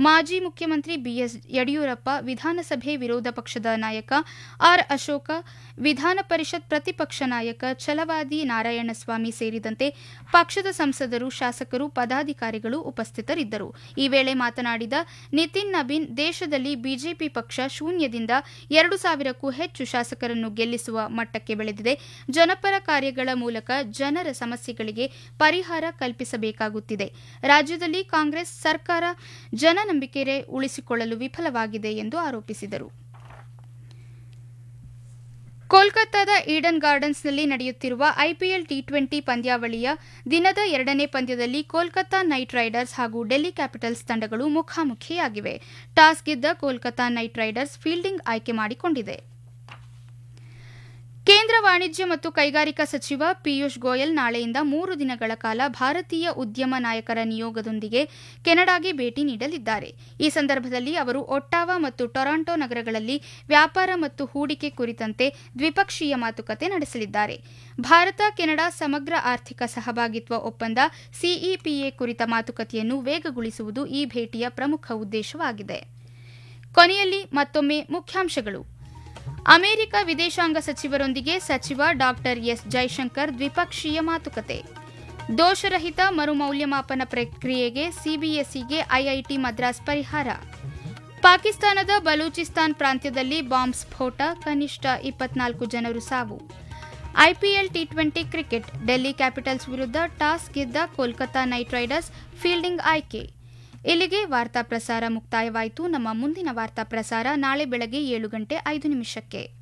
ಮಾಜಿ ಮುಖ್ಯಮಂತ್ರಿ ಬಿಎಸ್ ಯಡಿಯೂರಪ್ಪ ವಿಧಾನಸಭೆ ವಿರೋಧ ಪಕ್ಷದ ನಾಯಕ ಆರ್ ಅಶೋಕ ವಿಧಾನ ಪರಿಷತ್ ಪ್ರತಿಪಕ್ಷ ನಾಯಕ ಛಲವಾದಿ ನಾರಾಯಣಸ್ವಾಮಿ ಸೇರಿದಂತೆ ಪಕ್ಷದ ಸಂಸದರು ಶಾಸಕರು ಪದಾಧಿಕಾರಿಗಳು ಉಪಸ್ಥಿತರಿದ್ದರು ಈ ವೇಳೆ ಮಾತನಾಡಿದ ನಿತಿನ್ ನಬೀನ್ ದೇಶದಲ್ಲಿ ಬಿಜೆಪಿ ಪಕ್ಷ ಶೂನ್ಯದಿಂದ ಎರಡು ಸಾವಿರಕ್ಕೂ ಹೆಚ್ಚು ಶಾಸಕರನ್ನು ಗೆಲ್ಲಿಸುವ ಮಟ್ಟಕ್ಕೆ ಬೆಳೆದಿದೆ ಜನಪರ ಕಾರ್ಯಗಳ ಮೂಲಕ ಜನರ ಸಮಸ್ಯೆಗಳಿಗೆ ಪರಿಹಾರ ಕಲ್ಪಿಸಬೇಕಾಗುತ್ತಿದೆ ರಾಜ್ಯದಲ್ಲಿ ಕಾಂಗ್ರೆಸ್ ಸರ್ಕಾರ ಜನನಂಬಿಕೆ ಉಳಿಸಿಕೊಳ್ಳಲು ವಿಫಲವಾಗಿದೆ ಎಂದು ಆರೋಪಿಸಿದರು ಕೋಲ್ಕತ್ತಾದ ಈಡನ್ ಗಾರ್ಡನ್ಸ್ನಲ್ಲಿ ನಡೆಯುತ್ತಿರುವ ಐಪಿಎಲ್ ಟಿ ಟ್ವೆಂಟಿ ಪಂದ್ಯಾವಳಿಯ ದಿನದ ಎರಡನೇ ಪಂದ್ಯದಲ್ಲಿ ಕೋಲ್ಕತ್ತಾ ನೈಟ್ ರೈಡರ್ಸ್ ಹಾಗೂ ಡೆಲ್ಲಿ ಕ್ಯಾಪಿಟಲ್ಸ್ ತಂಡಗಳು ಮುಖಾಮುಖಿಯಾಗಿವೆ ಟಾಸ್ ಗೆದ್ದ ಕೋಲ್ಕತ್ತಾ ನೈಟ್ ರೈಡರ್ಸ್ ಫೀಲ್ಡಿಂಗ್ ಆಯ್ಕೆ ಮಾಡಿಕೊಂಡಿದೆ ಕೇಂದ್ರ ವಾಣಿಜ್ಯ ಮತ್ತು ಕೈಗಾರಿಕಾ ಸಚಿವ ಪಿಯೂಷ್ ಗೋಯಲ್ ನಾಳೆಯಿಂದ ಮೂರು ದಿನಗಳ ಕಾಲ ಭಾರತೀಯ ಉದ್ಯಮ ನಾಯಕರ ನಿಯೋಗದೊಂದಿಗೆ ಕೆನಡಾಗೆ ಭೇಟಿ ನೀಡಲಿದ್ದಾರೆ ಈ ಸಂದರ್ಭದಲ್ಲಿ ಅವರು ಒಟ್ಟಾವಾ ಮತ್ತು ಟೊರಾಂಟೊ ನಗರಗಳಲ್ಲಿ ವ್ಯಾಪಾರ ಮತ್ತು ಹೂಡಿಕೆ ಕುರಿತಂತೆ ದ್ವಿಪಕ್ಷೀಯ ಮಾತುಕತೆ ನಡೆಸಲಿದ್ದಾರೆ ಭಾರತ ಕೆನಡಾ ಸಮಗ್ರ ಆರ್ಥಿಕ ಸಹಭಾಗಿತ್ವ ಒಪ್ಪಂದ ಸಿಇಪಿಎ ಕುರಿತ ಮಾತುಕತೆಯನ್ನು ವೇಗಗೊಳಿಸುವುದು ಈ ಭೇಟಿಯ ಪ್ರಮುಖ ಉದ್ದೇಶವಾಗಿದೆ ಕೊನೆಯಲ್ಲಿ ಮತ್ತೊಮ್ಮೆ ಮುಖ್ಯಾಂಶಗಳು ಅಮೆರಿಕ ವಿದೇಶಾಂಗ ಸಚಿವರೊಂದಿಗೆ ಸಚಿವ ಡಾ ಎಸ್ ಜೈಶಂಕರ್ ದ್ವಿಪಕ್ಷೀಯ ಮಾತುಕತೆ ದೋಷರಹಿತ ಮರುಮೌಲ್ಯಮಾಪನ ಪ್ರಕ್ರಿಯೆಗೆ ಸಿಬಿಎಸ್ಇಗೆ ಐಐಟಿ ಮದ್ರಾಸ್ ಪರಿಹಾರ ಪಾಕಿಸ್ತಾನದ ಬಲೂಚಿಸ್ತಾನ್ ಪ್ರಾಂತ್ಯದಲ್ಲಿ ಬಾಂಬ್ ಸ್ಫೋಟ ಕನಿಷ್ಠ ಇಪ್ಪತ್ನಾಲ್ಕು ಜನರು ಸಾವು IPL T twenty cricket Delhi capitals ವಿರುದ್ಧ ಟಾಸ್ ಗೆದ್ದ ಕೋಲ್ಕತಾ ನೈಟ್ ರೈಡರ್ಸ್ ಫೀಲ್ಡಿಂಗ್ ಆಯ್ಕೆ ಇಲ್ಲಿಗೆ ವಾರ್ತಾ ಪ್ರಸಾರ ಮುಕ್ತಾಯವಾಯಿತು ನಮ್ಮ ಮುಂದಿನ ವಾರ್ತಾ ಪ್ರಸಾರ ನಾಳೆ ಬೆಳಗ್ಗೆ ಏಳು ಗಂಟೆ ಐದು ನಿಮಿಷಕ್ಕೆ